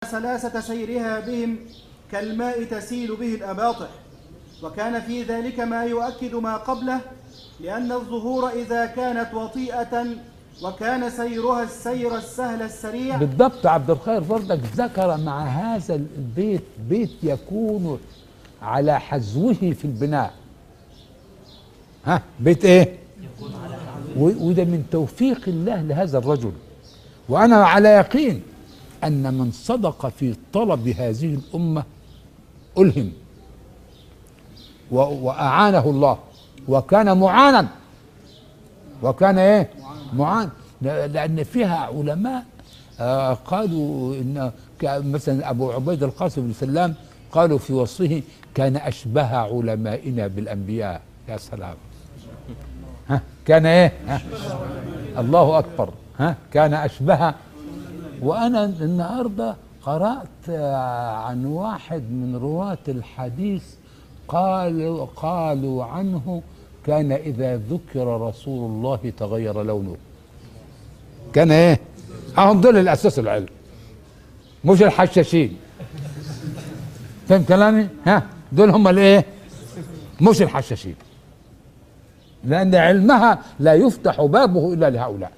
سلاسة سيرها بهم كالماء تسيل به الأباطح وكان في ذلك ما يؤكد ما قبله لأن الظهور إذا كانت وطيئة وكان سيرها السير السهل السريع بالضبط عبد الخير برضك ذكر مع هذا البيت بيت يكون على حذوه في البناء ها بيت ايه و- وده من توفيق الله لهذا الرجل وانا على يقين ان من صدق في طلب هذه الامه الهم و- واعانه الله وكان معانا وكان ايه معان لا- لان فيها علماء آه قالوا ان ك- مثلا ابو عبيد القاسم بن سلام قالوا في وصفه كان اشبه علمائنا بالانبياء يا سلام ها كان ايه ها الله اكبر ها كان اشبه وانا النهارده قرات آه، عن واحد من رواه الحديث قالوا قالوا عنه كان اذا ذكر رسول الله تغير لونه كان ايه اهم دول الاساس العلم مش الحشاشين فهم كلامي ها دول هم الايه مش الحشاشين لان علمها لا يفتح بابه الا لهؤلاء